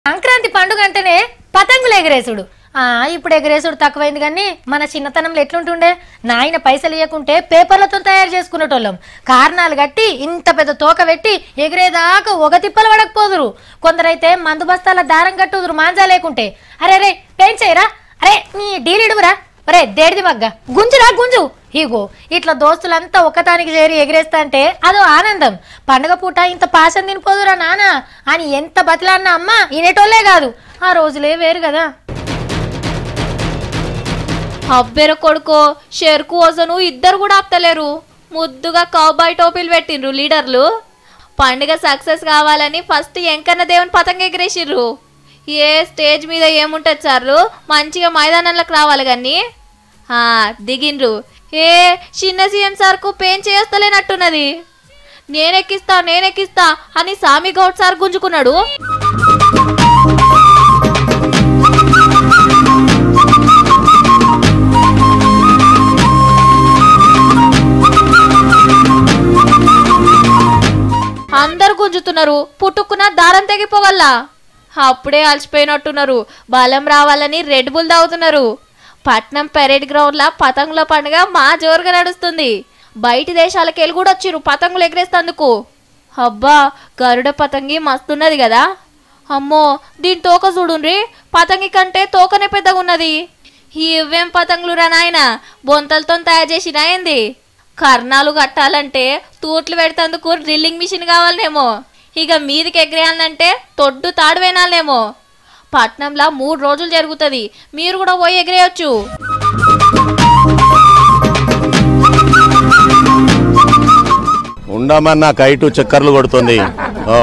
సంక్రాంతి పండుగ అంటేనే పతంగులు ఎగరేసుడు ఆ ఇప్పుడు ఎగరేసుడు తక్కువైంది కానీ మన చిన్నతనంలో ఎట్లుంటుండే నాయన పైసలు ఇవ్వకుంటే పేపర్లతో తయారు చేసుకునేటోళ్ళం కారణాలు కట్టి ఇంత పెద్ద తోక పెట్టి ఎగిరేదాకా ఒక తిప్పలు పడకపోదురు కొందరైతే మందు బస్తాల దారం కట్టుదురు మాంజా లేకుంటే అరే రే పెంచేయరా అరే నీ డీలిడువురా అరే దేడిది మగ్గ గుంజురా గుంజు ఇగో ఇట్లా దోస్తులంతా ఒక్కతానికి చేరి ఎగిరేస్తా అంటే అదో ఆనందం పండగ పూట ఇంత పాసం తినిపోదురా నాన్న అని ఎంత బతిలాన్న అమ్మ వినేటోళ్ళే కాదు ఆ రోజులే వేరు కదా అబ్బెర కొడుకో షెర్కు వజను ఇద్దరు కూడా ఆపుతలేరు ముద్దుగా కౌబాయ్ టోపీలు పెట్టిండ్రు లీడర్లు పండుగ సక్సెస్ కావాలని ఫస్ట్ ఎంకన్న దేవుని పతంగ ఎగిరేసిర్రు ఏ స్టేజ్ మీద ఏముంటుంది సార్లు మంచిగా మైదానంలోకి రావాలి కానీ దిగిండ్రు ఏ చిన్న సీఎం సార్కు పెయిన్ చేస్తలేనట్టున్నది నేనెక్కిస్తా నేనెక్కిస్తా అని సామి గౌడ్ సార్ గుంజుకున్నాడు అందరు గుంజుతున్నారు పుట్టుకున్న దారం తెగిపోగల్లా అప్పుడే అలసిపోయినట్టున్నారు బలం రావాలని రెడ్ బుల్ తాగుతున్నారు పట్నం పెరేడ్ గ్రౌండ్ల పతంగుల పండుగ మా జోరుగా నడుస్తుంది బయటి దేశాలకు వెళ్ళి కూడా వచ్చిర్రు పతంగులు ఎగరేస్తందుకు అబ్బా గరుడ పతంగి మస్తున్నది కదా అమ్మో దీని తోక చూడుండ్రి పతంగి కంటే తోకనే పెద్దగా ఉన్నది ఇవేం పతంగులు రా నాయన బొంతలతో తయారు చేసిన ఏంది కర్ణాలు కట్టాలంటే తూట్లు పెడతందుకు డ్రిల్లింగ్ మిషన్ కావాలనేమో ఇక మీదికి ఎగరేయాలంటే తొడ్డు తాడు వేనాలేమో పట్నంలో మూడు రోజులు జరుగుతుంది మీరు కూడా పోయి ఎగిరేయచ్చు ఉండమన్నా కైటు చక్కర్లు కొడుతుంది ఓ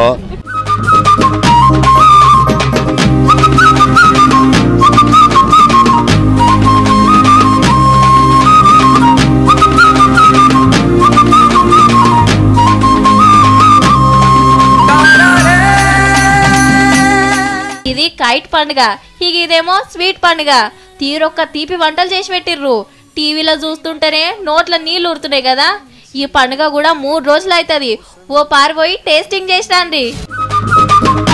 ఇది కైట్ పండుగ ఇక ఇదేమో స్వీట్ పండుగ తీరొక్క తీపి వంటలు చేసి పెట్టిర్రు టీవీలో చూస్తుంటేనే నోట్ల నీళ్లు ఊరుతున్నాయి కదా ఈ పండుగ కూడా మూడు రోజులు అవుతుంది ఓ పారిపోయి టేస్టింగ్ చేసిరండి